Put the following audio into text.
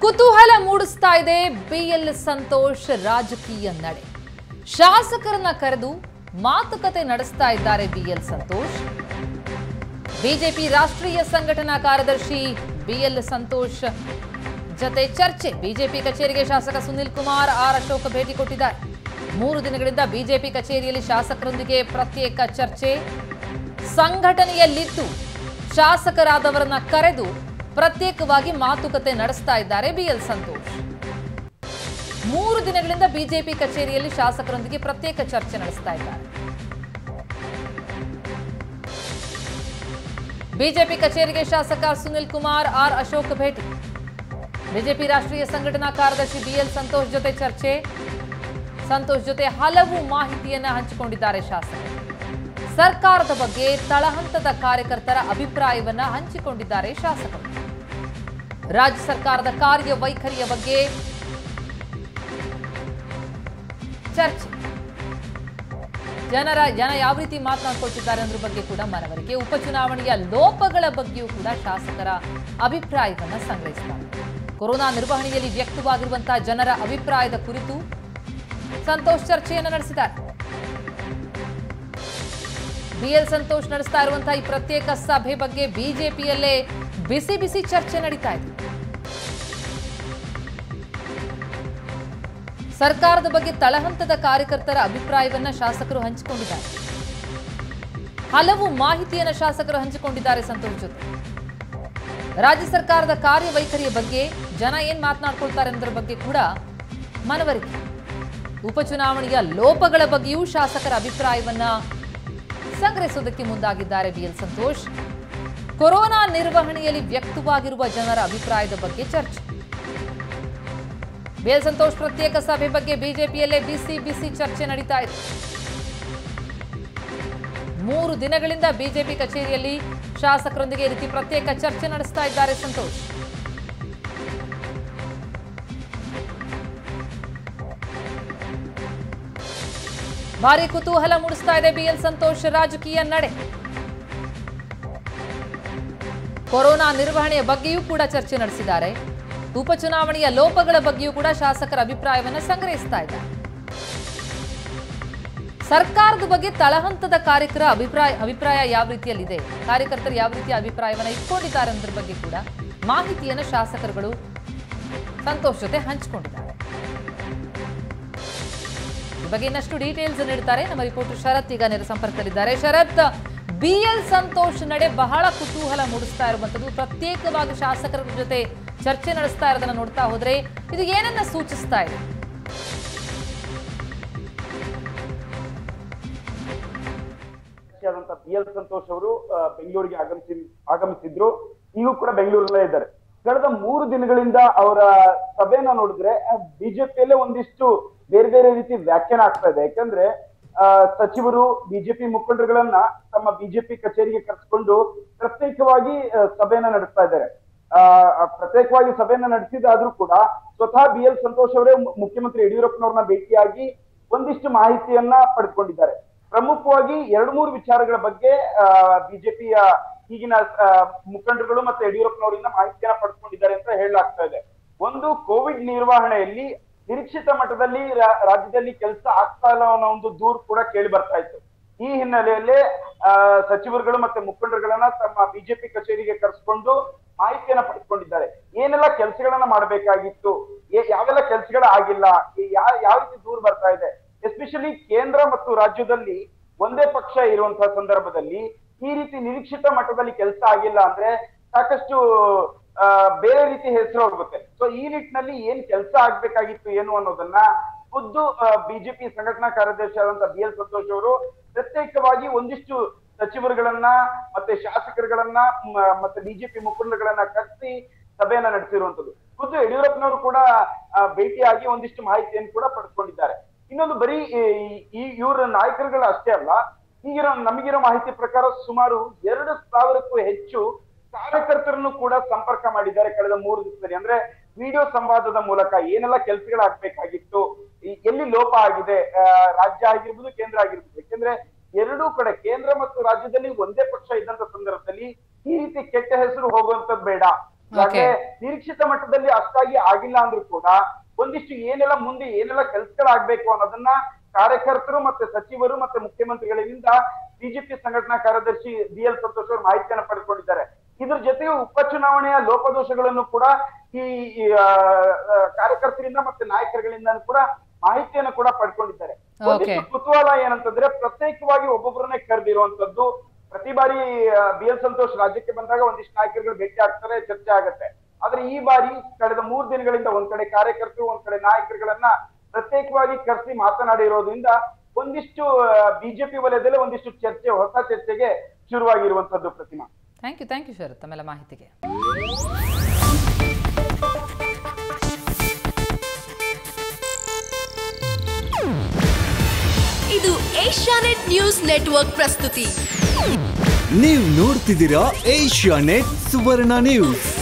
ಕುತೂಹಲ ಮೂಡಿಸ್ತಾ ಇದೆ ಬಿಎಲ್ ಸಂತೋಷ್ ರಾಜಕೀಯ ನಡೆ ಶಾಸಕರನ್ನ ಕರೆದು ಮಾತುಕತೆ ನಡೆಸ್ತಾ ಇದ್ದಾರೆ ಬಿಎಲ್ ಸಂತೋಷ್ ಬಿಜೆಪಿ ರಾಷ್ಟ್ರೀಯ ಸಂಘಟನಾ ಕಾರ್ಯದರ್ಶಿ ಬಿಎಲ್ ಸಂತೋಷ್ ಜತೆ ಚರ್ಚೆ ಬಿಜೆಪಿ ಕಚೇರಿಗೆ ಶಾಸಕ ಸುನಿಲ್ ಕುಮಾರ್ ಆರ್ ಅಶೋಕ್ ಭೇಟಿ ಕೊಟ್ಟಿದ್ದಾರೆ ಮೂರು ದಿನಗಳಿಂದ ಬಿಜೆಪಿ ಕಚೇರಿಯಲ್ಲಿ ಶಾಸಕರೊಂದಿಗೆ ಪ್ರತ್ಯೇಕ ಚರ್ಚೆ ಸಂಘಟನೆಯಲ್ಲಿದ್ದು ಶಾಸಕರಾದವರನ್ನ ಕರೆದು ಪ್ರತ್ಯೇಕವಾಗಿ ಮಾತುಕತೆ ನಡೆಸ್ತಾ ಇದ್ದಾರೆ ಬಿಎಲ್ ಸಂತೋಷ್ ಮೂರು ದಿನಗಳಿಂದ ಬಿಜೆಪಿ ಕಚೇರಿಯಲ್ಲಿ ಶಾಸಕರೊಂದಿಗೆ ಪ್ರತ್ಯೇಕ ಚರ್ಚೆ ನಡೆಸ್ತಾ ಇದ್ದಾರೆ ಬಿಜೆಪಿ ಕಚೇರಿಗೆ ಶಾಸಕ ಸುನಿಲ್ ಕುಮಾರ್ ಆರ್ ಅಶೋಕ್ ಭೇಟಿ ಬಿಜೆಪಿ ರಾಷ್ಟ್ರೀಯ ಸಂಘಟನಾ ಕಾರ್ಯದರ್ಶಿ ಬಿಎಲ್ ಸಂತೋಷ್ ಜೊತೆ ಚರ್ಚೆ ಸಂತೋಷ್ ಜೊತೆ ಹಲವು ಮಾಹಿತಿಯನ್ನ ಹಂಚಿಕೊಂಡಿದ್ದಾರೆ ಶಾಸಕರು ಸರ್ಕಾರದ ಬಗ್ಗೆ ತಳಹಂತದ ಕಾರ್ಯಕರ್ತರ ಅಭಿಪ್ರಾಯವನ್ನ ಹಂಚಿಕೊಂಡಿದ್ದಾರೆ ಶಾಸಕರು ರಾಜ್ಯ ಸರ್ಕಾರದ ಕಾರ್ಯವೈಖರಿಯ ಬಗ್ಗೆ ಚರ್ಚೆ ಜನರ ಜನ ಯಾವ ರೀತಿ ಮಾತನಾಡ್ಕೊಳ್ತಿದ್ದಾರೆ ಅನ್ನೋದ್ರ ಬಗ್ಗೆ ಕೂಡ ಮನವರಿಕೆ ಉಪಚುನಾವಣೆಯ ಲೋಪಗಳ ಬಗ್ಗೆಯೂ ಕೂಡ ಶಾಸಕರ ಅಭಿಪ್ರಾಯವನ್ನ ಸಂಗ್ರಹಿಸಿದ್ದಾರೆ ಕೊರೋನಾ ನಿರ್ವಹಣೆಯಲ್ಲಿ ವ್ಯಕ್ತವಾಗಿರುವಂತಹ ಜನರ ಅಭಿಪ್ರಾಯದ ಕುರಿತು ಸಂತೋಷ್ ಚರ್ಚೆಯನ್ನು ನಡೆಸಿದ್ದಾರೆ ಬಿಎಲ್ ಸಂತೋಷ್ ನಡೆಸ್ತಾ ಇರುವಂತಹ ಈ ಪ್ರತ್ಯೇಕ ಸಭೆ ಬಗ್ಗೆ ಬಿಜೆಪಿಯಲ್ಲೇ ಬಿಸಿ ಬಿಸಿ ಚರ್ಚೆ ನಡೀತಾ ಇದೆ ಸರ್ಕಾರದ ಬಗ್ಗೆ ತಳಹಂತದ ಕಾರ್ಯಕರ್ತರ ಅಭಿಪ್ರಾಯವನ್ನ ಶಾಸಕರು ಹಂಚಿಕೊಂಡಿದ್ದಾರೆ ಹಲವು ಮಾಹಿತಿಯನ್ನ ಶಾಸಕರು ಹಂಚಿಕೊಂಡಿದ್ದಾರೆ ಸಂತೋಷ್ ಜೊತೆ ರಾಜ್ಯ ಸರ್ಕಾರದ ಕಾರ್ಯವೈಖರಿಯ ಬಗ್ಗೆ ಜನ ಏನ್ ಮಾತನಾಡ್ಕೊಳ್ತಾರೆ ಅನ್ನೋದ್ರ ಬಗ್ಗೆ ಕೂಡ ಮನವರಿಕೆ ಉಪಚುನಾವಣೆಯ ಲೋಪಗಳ ಬಗ್ಗೆಯೂ ಶಾಸಕರ ಅಭಿಪ್ರಾಯವನ್ನ ಸಂಗ್ರಹಿಸೋದಕ್ಕೆ ಮುಂದಾಗಿದ್ದಾರೆ ಬಿಎಲ್ ಸಂತೋಷ್ ಕೊರೋನಾ ನಿರ್ವಹಣೆಯಲ್ಲಿ ವ್ಯಕ್ತವಾಗಿರುವ ಜನರ ಅಭಿಪ್ರಾಯದ ಬಗ್ಗೆ ಚರ್ಚೆ ಬಿಎಲ್ ಸಂತೋಷ್ ಪ್ರತ್ಯೇಕ ಸಭೆ ಬಗ್ಗೆ ಬಿಜೆಪಿಯಲ್ಲೇ ಬಿಸಿ ಬಿಸಿ ಚರ್ಚೆ ನಡೀತಾ ಇದೆ ಮೂರು ದಿನಗಳಿಂದ ಬಿಜೆಪಿ ಕಚೇರಿಯಲ್ಲಿ ಶಾಸಕರೊಂದಿಗೆ ಈ ರೀತಿ ಪ್ರತ್ಯೇಕ ಚರ್ಚೆ ನಡೆಸ್ತಾ ಇದ್ದಾರೆ ಸಂತೋಷ್ ಭಾರಿ ಕುತೂಹಲ ಮೂಡಿಸ್ತಾ ಇದೆ ಬಿಎಲ್ ಸಂತೋಷ್ ರಾಜಕೀಯ ನಡೆ ಕೊರೋನಾ ನಿರ್ವಹಣೆಯ ಬಗ್ಗೆಯೂ ಕೂಡ ಚರ್ಚೆ ನಡೆಸಿದ್ದಾರೆ ಉಪಚುನಾವಣೆಯ ಲೋಪಗಳ ಬಗ್ಗೆಯೂ ಕೂಡ ಶಾಸಕರ ಅಭಿಪ್ರಾಯವನ್ನ ಸಂಗ್ರಹಿಸ್ತಾ ಇದ್ದಾರೆ ಸರ್ಕಾರದ ಬಗ್ಗೆ ತಳಹಂತದ ಕಾರ್ಯಕರ ಅಭಿಪ್ರಾಯ ಅಭಿಪ್ರಾಯ ಯಾವ ರೀತಿಯಲ್ಲಿದೆ ಕಾರ್ಯಕರ್ತರು ಯಾವ ರೀತಿಯ ಅಭಿಪ್ರಾಯವನ್ನ ಇಟ್ಕೊಂಡಿದ್ದಾರೆ ಅನ್ನೋದ್ರ ಬಗ್ಗೆ ಕೂಡ ಮಾಹಿತಿಯನ್ನು ಶಾಸಕರುಗಳು ಸಂತೋಷ್ ಜೊತೆ ಹಂಚಿಕೊಂಡಿದ್ದಾರೆ ಈ ಬಗ್ಗೆ ಇನ್ನಷ್ಟು ಡೀಟೇಲ್ಸ್ ನೀಡ್ತಾರೆ ನಮ್ಮ ರಿಪೋರ್ಟರ್ ಶರತ್ ಈಗ ನೇರ ಸಂಪರ್ಕದಲ್ಲಿದ್ದಾರೆ ಶರತ್ ಬಿಎಲ್ ಸಂತೋಷ್ ನಡೆ ಬಹಳ ಕುತೂಹಲ ಮೂಡಿಸ್ತಾ ಇರುವಂತದ್ದು ಪ್ರತ್ಯೇಕವಾಗಿ ಶಾಸಕರ ಜೊತೆ ಚರ್ಚೆ ನಡೆಸ್ತಾ ಇರೋದನ್ನ ನೋಡ್ತಾ ಹೋದ್ರೆ ಇದು ಏನನ್ನ ಸೂಚಿಸ್ತಾ ಇದೆ ಆದಂತ ಬಿ ಎಲ್ ಸಂತೋಷ್ ಅವರು ಆ, ಬೆಂಗಳೂರಿಗೆ ಆಗಮಿಸಿ ಆಗಮಿಸಿದ್ರು ಈಗೂ ಕೂಡ ಬೆಂಗಳೂರಲ್ಲೇ ಇದ್ದಾರೆ ಕಳೆದ ಮೂರು ದಿನಗಳಿಂದ ಅವರ ಸಭೆನ ನೋಡಿದ್ರೆ ಬಿಜೆಪಿಯಲ್ಲೇ ಒಂದಿಷ್ಟು ಬೇರೆ ಬೇರೆ ರೀತಿ ವ್ಯಾಖ್ಯಾನ ಆಗ್ತಾ ಇದೆ ಯಾಕಂದ್ರೆ ಆ, ಸಚಿವರು ಬಿಜೆಪಿ ಮುಖಂಡರುಗಳನ್ನ ತಮ್ಮ ಬಿಜೆಪಿ ಕಚೇರಿಗೆ ಕರೆಸಿಕೊಂಡು ಪ್ರತ್ಯೇಕವಾಗಿ ಆ, ಸಭೆಯನ್ನ ನಡೆಸ್ತಾ ಇದ್ದಾರೆ ಆ, ಆ, ಪ್ರತ್ಯೇಕವಾಗಿ ಸಭೆಯನ್ನ ನಡೆಸಿದಾದ್ರೂ ಕೂಡ ಸ್ವತಃ ಬಿ ಎಲ್ ಸಂತೋಷ್ ಅವರೇ ಮು- ಮುಖ್ಯಮಂತ್ರಿ ಯಡಿಯೂರಪ್ಪನವ್ರನ್ನ ಭೇಟಿಯಾಗಿ ಒಂದಿಷ್ಟು ಮಾಹಿತಿಯನ್ನ ಪಡೆದುಕೊಂಡಿದ್ದಾರೆ ಪ್ರಮುಖವಾಗಿ ಎರಡು ಮೂರು ವಿಚಾರಗಳ ಬಗ್ಗೆ ಬಿಜೆಪಿಯ ಈಗಿನ ಆ, ಮುಖಂಡರುಗಳು ಮತ್ತೆ ಯಡಿಯೂರಪ್ಪನವರಿಂದ ಮಾಹಿತಿಯನ್ನ ಪಡೆದುಕೊಂಡಿದ್ದಾರೆ ಅಂತ ಹೇಳಲಾಗ್ತಾ ಇದೆ ಒಂದು ಕೋವಿಡ್ ನಿರ್ವಹಣೆಯಲ್ಲಿ ನಿರೀಕ್ಷಿತ ಮಟ್ಟದಲ್ಲಿ ರಾ- ರಾಜ್ಯದಲ್ಲಿ ಕೆಲಸ ಆಗ್ತಾ ಇಲ್ಲ ಅನ್ನೋ ಒಂದು ದೂರು ಕೂಡ ಕೇಳಿ ಬರ್ತಾ ಇತ್ತು ಈ ಹಿನ್ನೆಲೆಯಲ್ಲಿ ಆ, ಸಚಿವರುಗಳು ಮತ್ತೆ ಮುಖಂಡರುಗಳನ್ನ ತಮ್ಮ ಬಿಜೆಪಿ ಕಚೇರಿಗೆ ಕರೆಸ್ಕೊಂಡು ಮಾಹಿತಿಯನ್ನ ಪಡೆದುಕೊಂಡಿದ್ದಾರೆ ಏನೆಲ್ಲ ಕೆಲಸಗಳನ್ನ ಮಾಡಬೇಕಾಗಿತ್ತು ಯಾವೆಲ್ಲ ಕೆಲಸಗಳು ಆಗಿಲ್ಲ ಈ ಯಾ- ಯಾವ ರೀತಿ ದೂರ ಬರ್ತಾ ಇದೆ ಎಸ್ಪೆಷಲಿ ಕೇಂದ್ರ ಮತ್ತು ರಾಜ್ಯದಲ್ಲಿ ಒಂದೇ ಪಕ್ಷ ಇರುವಂತಹ ಸಂದರ್ಭದಲ್ಲಿ ಈ ರೀತಿ ನಿರೀಕ್ಷಿತ ಮಟ್ಟದಲ್ಲಿ ಕೆಲಸ ಆಗಿಲ್ಲ ಅಂದ್ರೆ ಸಾಕಷ್ಟು ಆ, ಬೇರೆ ರೀತಿ ಹೆಸರು ಹೋಗುತ್ತೆ ಸೊ ಈ ನಿಟ್ಟಿನಲ್ಲಿ ಏನ್ ಕೆಲಸ ಆಗ್ಬೇಕಾಗಿತ್ತು ಏನು ಅನ್ನೋದನ್ನ ಖುದ್ದು ಬಿಜೆಪಿ ಸಂಘಟನಾ ಕಾರ್ಯದರ್ಶಿ ಆದಂತ ಬಿ ಎಲ್ ಸಂತೋಷ್ ಅವರು ಪ್ರತ್ಯೇಕವಾಗಿ ಒಂದಿಷ್ಟು ಸಚಿವರುಗಳನ್ನ ಮತ್ತೆ ಶಾಸಕರುಗಳನ್ನ ಮ- ಮತ್ತೆ ಬಿಜೆಪಿ ಮುಖಂಡರುಗಳನ್ನ ಕರೆಸಿ ಸಭೆಯನ್ನ ನಡೆಸಿರುವಂತದ್ದು ಖುದ್ದು ಯಡಿಯೂರಪ್ಪನವರು ಕೂಡ ಆ, ಭೇಟಿಯಾಗಿ ಒಂದಿಷ್ಟು ಮಾಹಿತಿಯನ್ನು ಕೂಡ ಪಡೆದುಕೊಂಡಿದ್ದಾರೆ ಇನ್ನೊಂದು ಬರೀ ಈ- ಈ ಇವರ ನಾಯಕರುಗಳು ಅಷ್ಟೇ ಅಲ್ಲ ಈಗಿರೋ ನಮಗಿರೋ ಮಾಹಿತಿ ಪ್ರಕಾರ ಸುಮಾರು ಎರಡು ಸಾವಿರಕ್ಕೂ ಹೆಚ್ಚು ಕಾರ್ಯಕರ್ತರನ್ನು ಕೂಡ ಸಂಪರ್ಕ ಮಾಡಿದ್ದಾರೆ ಕಳೆದ ಮೂರು ದಿವಸದಲ್ಲಿ ಅಂದ್ರೆ ವಿಡಿಯೋ ಸಂವಾದದ ಮೂಲಕ ಏನೆಲ್ಲ ಕೆಲಸಗಳಾಗಬೇಕಾಗಿತ್ತು ಎಲ್ಲಿ ಲೋಪ ಆಗಿದೆ ಆ, ರಾಜ್ಯ ಆಗಿರ್ಬೋದು ಕೇಂದ್ರ ಆಗಿರ್ಬೋದು ಯಾಕೆಂದ್ರೆ ಎರಡೂ ಕಡೆ ಕೇಂದ್ರ ಮತ್ತು ರಾಜ್ಯದಲ್ಲಿ ಒಂದೇ ಪಕ್ಷ ಇದ್ದಂತ ಸಂದರ್ಭದಲ್ಲಿ ಈ ರೀತಿ ಕೆಟ್ಟ ಹೆಸರು ಹೋಗುವಂತದ್ದು ಬೇಡ ಈಗಾಗಲೇ ನಿರೀಕ್ಷಿತ ಮಟ್ಟದಲ್ಲಿ ಅಷ್ಟಾಗಿ ಆಗಿಲ್ಲ ಅಂದ್ರೂ ಕೂಡ ಒಂದಿಷ್ಟು ಏನೆಲ್ಲ ಮುಂದೆ ಏನೆಲ್ಲ ಕೆಲ್ಸಗಳಾಗ್ಬೇಕು ಅನ್ನೋದನ್ನ ಕಾರ್ಯಕರ್ತರು ಮತ್ತೆ ಸಚಿವರು ಮತ್ತೆ ಮುಖ್ಯಮಂತ್ರಿಗಳಿಂದ ಬಿಜೆಪಿ ಸಂಘಟನಾ ಕಾರ್ಯದರ್ಶಿ ಬಿ ಎಲ್ ಸಂತೋಷ್ ಅವರು ಮಾಹಿತಿಯನ್ನು ಪಡೆದುಕೊಂಡಿದ್ದಾರೆ ಇದ್ರ ಜೊತೆಗೆ ಉಪಚುನಾವಣೆಯ ಲೋಪದೋಷಗಳನ್ನು ಕೂಡ ಈ ಈ, ಆ, ಆ, ಕಾರ್ಯಕರ್ತರಿಂದ ಮತ್ತೆ ನಾಯಕರುಗಳಿಂದ ಕೂಡ ಮಾಹಿತಿಯನ್ನು ಕೂಡ ಪಡ್ಕೊಂಡಿದ್ದಾರೆ ಒಂದಿಷ್ಟು Okay. ಕುತೂಹಲ ಏನಂತಂದ್ರೆ ಪ್ರತ್ಯೇಕವಾಗಿ ಒಬ್ಬೊಬ್ಬರನ್ನೇ ಕರೆದಿರುವಂತದ್ದು ಪ್ರತಿ ಬಾರಿ ಬಿ ಎಲ್ ಸಂತೋಷ್ ರಾಜ್ಯಕ್ಕೆ ಬಂದಾಗ ಒಂದಿಷ್ಟು ನಾಯಕರುಗಳು ಭೇಟಿ ಆಗ್ತಾರೆ ಚರ್ಚೆ ಆಗತ್ತೆ ಆದ್ರೆ ಈ ಬಾರಿ ಕಳೆದ ಮೂರ್ ದಿನಗಳಿಂದ ಒಂದ್ ಕಡೆ ಕಾರ್ಯಕರ್ತರು ಒಂದ್ ಕಡೆ ನಾಯಕರುಗಳನ್ನ ಪ್ರತ್ಯೇಕವಾಗಿ ಕರೆಸಿ ಮಾತನಾಡಿರೋದ್ರಿಂದ ಒಂದಿಷ್ಟು ಬಿಜೆಪಿ ವಲಯದಲ್ಲಿ ಒಂದಿಷ್ಟು ಚರ್ಚೆ ಹೊಸ ಚರ್ಚೆಗೆ ಶುರುವಾಗಿರುವಂತದ್ದು Pratima thank you thank you Sharath ತಮ್ಮೆಲ್ಲ ಮಾಹಿತಿಗೆ ಇದು ಏಷ್ಯಾನೆಟ್ ನ್ಯೂಸ್ ನೆಟ್ವರ್ಕ್ ಪ್ರಸ್ತುತಿ ನೀವು ನೋಡ್ತಿದ್ದೀರಾ ಏಷ್ಯಾ ನೆಟ್ ಸುವರ್ಣ ನ್ಯೂಸ್